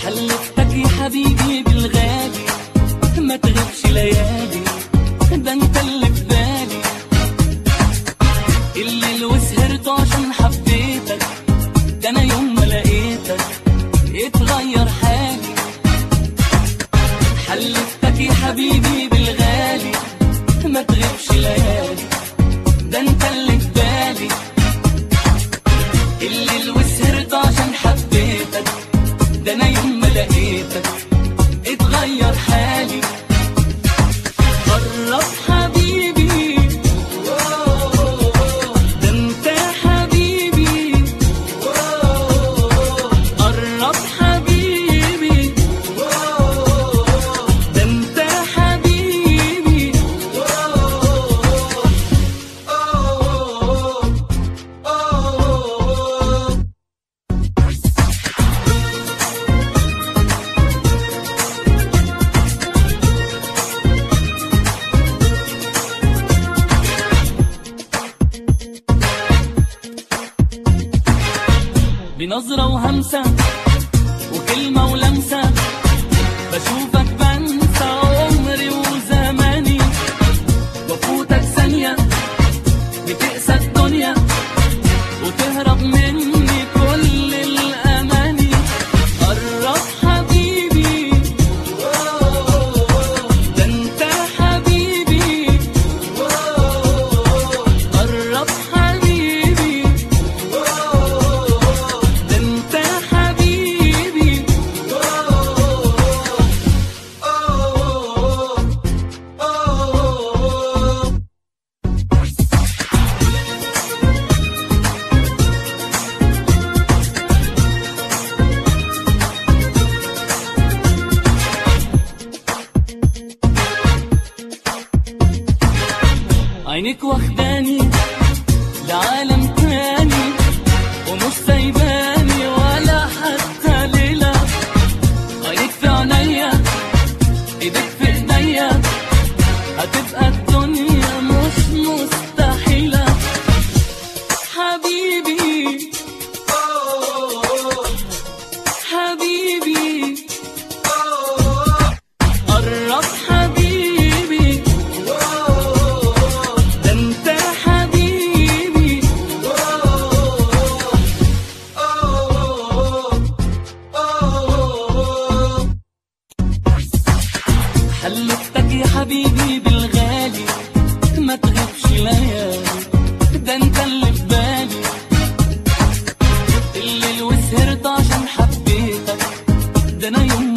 حلفتك يا حبيبي بالغالي ما تغيبش ليالي ده انت اللي في بالي الليل وسهرت عشان حبيتك ده انا يوم ما لقيتك اتغير حالي حلفتك يا حبيبي بالغالي ما تغيبش ليالي ده انت اللي في بالي الليل وسهرت عشان حبيتك ده انا يوم ما لقيتك اتغير حالي قرب حبيبي ده انت حبيبي قرب حبيبي ده انت حبيبي بنظرة وهمسة وكلمة ولمسة بشوفك بنسى عمري وزماني وفوتك ثانية بتقسى الدنيا وتهرب مني كل الأماني قرب حبيبي ده انت حبيبي قرب حبيبي ده انت حبيبي عينك واخداني لعالم تاني ومش سايباني ولا حتى ليلة عينك في عينيا ايدك في ايديا هتبقى الدنيا مش مستحيلة حبيبي حبيبي قرب حبيبي ده انت حبيبي حلفتك يا حبيبي بالغالي ما تغيبش ليالي ده انت اللي في بالي الليل وسهرت عشان حبيتك ده انا يوم